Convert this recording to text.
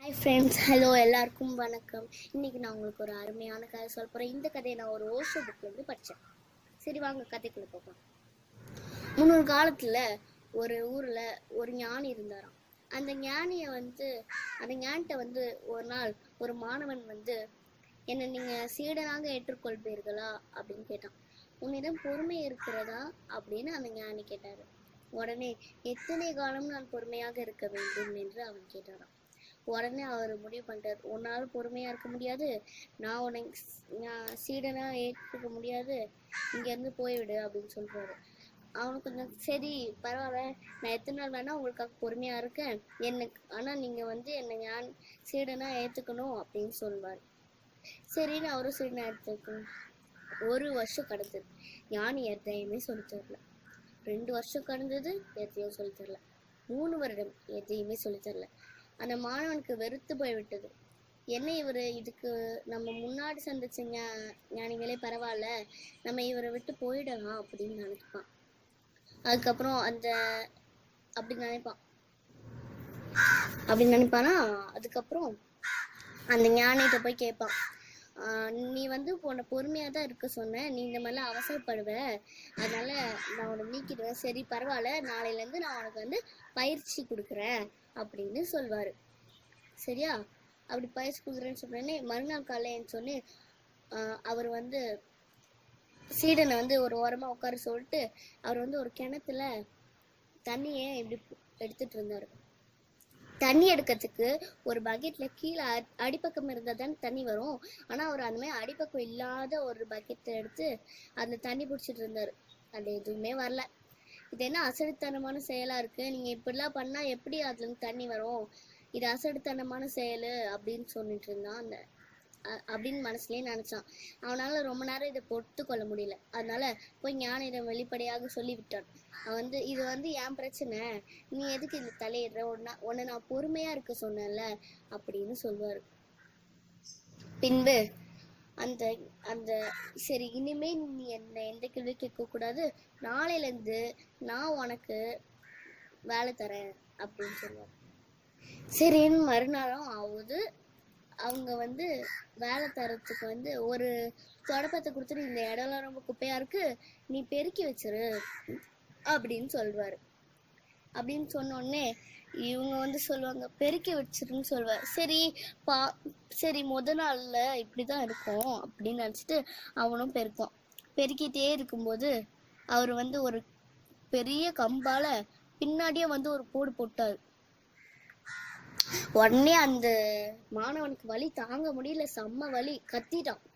hi friends hello எல்லாருக்கும் வணக்கம் இன்னைக்கு நான் உங்களுக்கு ஒரு அருமையான கதை சொல்ல போகிறேன் இந்த கதையை நான் ஒரு ஓஷோ புக்லேருந்து படித்தேன் சரி வாங்க கதைக்குள்ள போகலாம் முன்னொரு காலத்தில் ஒரு ஊரில் ஒரு ஞானி இருந்தாராம் அந்த ஞானியை வந்து அந்த ஞானிட்ட வந்து ஒரு நாள் ஒரு மாணவன் வந்து என்னை நீங்கள் சீடனாக ஏற்றுக்கொள்வீர்களா அப்படின்னு கேட்டான் உன்னிடம் பொறுமை இருக்கிறதா அப்படின்னு அந்த ஞானி கேட்டார் உடனே எத்தனை காலம் நான் பொறுமையாக இருக்க வேண்டும் என்று அவன் கேட்டாராம் உடனே அவர் முடிவு பண்ணிட்டார் உன்னால் பொறுமையா இருக்க முடியாது நான் உன்னை ஸ்- நான் சீடனா ஏற்றுக்க முடியாது இங்க இருந்து போய்விடு அப்படின்னு சொல்றாரு அவனுக்கு கொஞ்சம் சரி பரவாயில்ல நான் எத்தனை நாள் வேணா உங்களுக்காக பொறுமையா இருக்கேன் எனக்கு ஆனா நீங்க வந்து என்னை ஞான் சீடனா ஏத்துக்கணும் அப்படின்னு சொல்வார் சரின்னு அவரும் சீடனா ஏத்துக்கணும் ஒரு வருஷம் கடந்தது ஞானி எதையுமே சொல்லி தரல ரெண்டு வருஷம் கடந்தது எதையும் சொல்லி தரல மூணு வருடம் எதையுமே சொல்லி தரல அந்த மாணவனுக்கு வெறுத்து போய்விட்டது என்ன இவர் இதுக்கு நம்ம முன்னாடி சந்திச்ச ஞா- ஞானிகளே பரவாயில்ல நம்ம இவரை விட்டு போயிடலாம் அப்படின்னு நினைப்பான் அதுக்கப்புறம் அந்த அப்படி நினைப்பான் அப்படி நினைப்பானா அதுக்கப்புறம் அந்த ஞானிகிட்ட போய் கேட்பான் ஆஹ் நீ வந்து உன்னை பொறுமையாக தான் இருக்க சொன்ன நீ இந்த மாதிரிலாம் அவசரப்படுவ அதனால நான் உன்னை நீக்கிடுவேன் சரி பரவாயில்ல நாளையிலேருந்து நான் உனக்கு வந்து பயிற்சி கொடுக்குறேன் அப்படின்னு சொல்வார் சரியா அப்படி பயிற்சி கொடுக்குறேன்னு சொன்னோடனே மறுநாள் காலைன்னு சொல்லி அவர் வந்து சீடனை வந்து ஒரு ஓரமாக உட்கார சொல்லிட்டு அவர் வந்து ஒரு கிணத்துல தண்ணியை இப்படி எடுத்துட்டு இருந்தார் தண்ணி எடுக்கிறதுக்கு ஒரு பக்கெட்ல கீழே அ- அடிப்பக்கம் இருந்தால் தான் தண்ணி வரும் ஆனா அவர் அந்த மாதிரி அடிப்பக்கம் இல்லாத ஒரு பக்கெட்டை எடுத்து அதுல தண்ணி பிடிச்சிட்டு இருந்தாரு அது எதுவுமே வரல இது என்ன அசடுத்தனமான செயலா இருக்கு நீங்க இப்படிலாம் பண்ணா எப்படி அதுல இருந்து தண்ணி வரும் இது அசடுத்தனமான செயல் அப்படின்னு சொல்லிட்டு இருந்தான் அந்த அ- அப்படின்னு மனசுலயே நினைச்சான் அவனால ரொம்ப நேரம் இதை பொறுத்து கொள்ள முடியல அதனால போய் ஞானிடம் வெளிப்படையாக சொல்லிவிட்டான் அவன் வந்து இது வந்து என் பிரச்சனை நீ எதுக்கு இந்த தலையிடுற உன்னை உன்னை நான் பொறுமையா இருக்க சொன்னேன்ல அப்படின்னு சொல்வாரு பின்பு அந்த அந்த சரி இனிமே நீ என்ன எந்த கேள்வி கேட்க கூடாது நாளையில இருந்து நான் உனக்கு வேலை தரேன் அப்படின்னு சொல்லுவார் சரின்னு மறுநாளும் ஆகுது அவங்க வந்து வேலை தரத்துக்கு வந்து ஒரு தொடப்பத்தை கொடுத்துட்டு இந்த இடம்லாம் ரொம்ப குப்பையா இருக்கு நீ பெருக்கி வச்சிரு அப்படின்னு சொல்வாரு அப்படின்னு சொன்ன உடனே இவங்க வந்து சொல்லுவாங்க பெருக்கி வச்சிருன்னு சொல்லுவார் சரி பா சரி முத நாள்ல இப்படிதான் இருக்கும் அப்படின்னு நினச்சிட்டு அவனும் பெருக்குவான் பெருக்கிட்டே இருக்கும்போது அவர் வந்து ஒரு பெரிய கம்பால பின்னாடியே வந்து ஒரு போடு போட்டார் உடனே அந்த மாணவனுக்கு வலி தாங்க முடியல செம்ம வலி கத்திட்டான்